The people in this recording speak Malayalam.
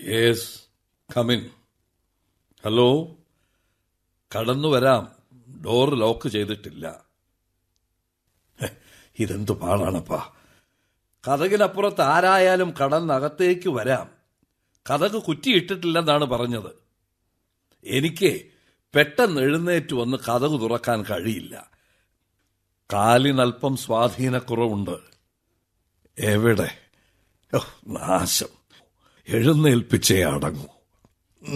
യേസ് കമിൻ ഹലോ കടന്നു വരാം ഡോർ ലോക്ക് ചെയ്തിട്ടില്ല ഹെ, ഇതെന്തു പാടാണപ്പാ കഥകിനപ്പുറത്ത് ആരായാലും കടന്നകത്തേക്ക് വരാം കഥക് കുറ്റിയിട്ടിട്ടില്ലെന്നാണ് പറഞ്ഞത് എനിക്ക് പെട്ടെന്ന് എഴുന്നേറ്റ് വന്ന് കഥക് തുറക്കാൻ കഴിയില്ല കാലിനല്പം സ്വാധീനക്കുറവുണ്ട് എവിടെ ഓ, നാശം എഴുന്നേൽപ്പിച്ചേ അടങ്ങൂ